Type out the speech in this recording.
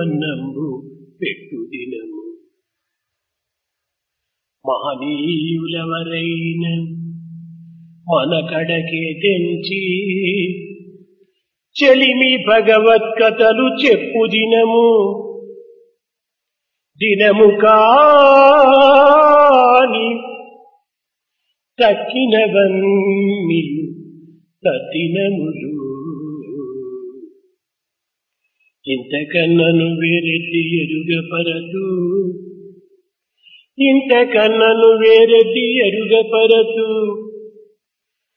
అన్నంబు పెట్టు దినము మహనీయులవరైన మన కడకే తెంచి చెలిమి భగవత్కథలు చెప్పు దినము దినము కాని తక్కినవన్నీయు తదినములు ఇంతకన్నను వేరెత్తి ఎరుగపరతు ఇంతకన్నను వేరెత్తి ఎరుగపరతు